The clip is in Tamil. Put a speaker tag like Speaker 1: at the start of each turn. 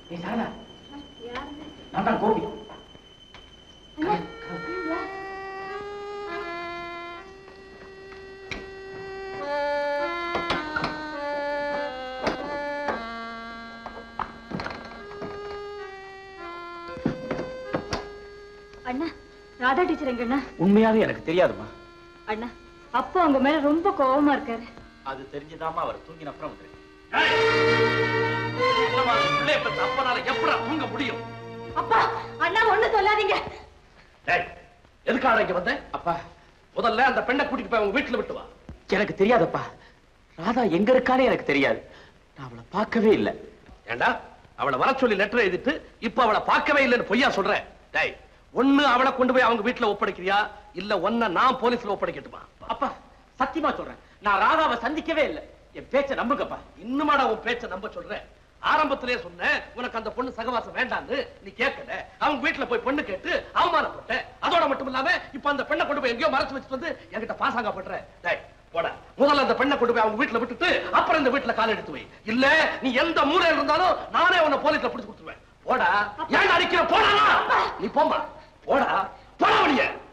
Speaker 1: நீ சாரதா நான் தான் கோபி
Speaker 2: அண்ணா ராதா டீச்சர் எங்கண்ணா
Speaker 1: உண்மையாவே எனக்கு தெரியாதுமா
Speaker 2: அண்ணா அப்பா உங்க மேல ரொம்ப கோவமா இருக்காரு
Speaker 1: அது தெரிஞ்சுதாமா அவர் தூங்கின அப்புறம் வந்து பிள்ளைய பத்த அப்பனால எப்படா தூங்க முடியும்
Speaker 2: அப்பா அண்ணா ஒண்ணு சொல்லாதீங்க
Speaker 1: டேய், எதுக்காக இங்க வந்த அப்பா முதல்ல அந்த பெண்ணை கூட்டிட்டு போய் அவங்க வீட்டுல விட்டு வா எனக்கு தெரியாதப்பா ராதா எங்க இருக்கானே எனக்கு தெரியாது நான் அவளை பார்க்கவே இல்லை ஏண்டா அவளை வர சொல்லி லெட்டர் எழுதிட்டு இப்ப அவளை பார்க்கவே இல்லைன்னு பொய்யா சொல்றேன் டேய் ஒண்ணு அவளை கொண்டு போய் அவங்க வீட்டுல ஒப்படைக்கிறியா இல்ல ஒன்ன நான் போலீஸ்ல ஒப்படைக்கட்டுமா அப்பா சத்தியமா சொல்றேன் நான் ராதாவை சந்திக்கவே இல்லை என் பேச்ச நம்புங்கப்பா இன்னுமாடா உன் பேச்ச நம்ப சொல்றேன் ஆரம்பத்திலே சொன்னேன் உனக்கு அந்த பொண்ணு சகவாசம் வேண்டான்னு நீ கேட்கல அவங்க வீட்டுல போய் பொண்ணு கேட்டு அவமானப்பட்ட அதோட மட்டும் இல்லாம இப்ப அந்த பெண்ணை கொண்டு போய் எங்கேயோ மறைச்சு வச்சுட்டு வந்து என்கிட்ட பாசாங்க பண்ற டேய் போடா முதல்ல அந்த பெண்ணை கொண்டு போய் அவங்க வீட்டுல விட்டுட்டு அப்புறம் இந்த வீட்டுல கால் எடுத்து வை இல்ல நீ எந்த மூலையில இருந்தாலும் நானே உன்னை போலீஸ்ல பிடிச்சு கொடுத்துருவேன் போடா ஏன் அடிக்கிற போடா நீ போம்மா போடா போடா வெளியே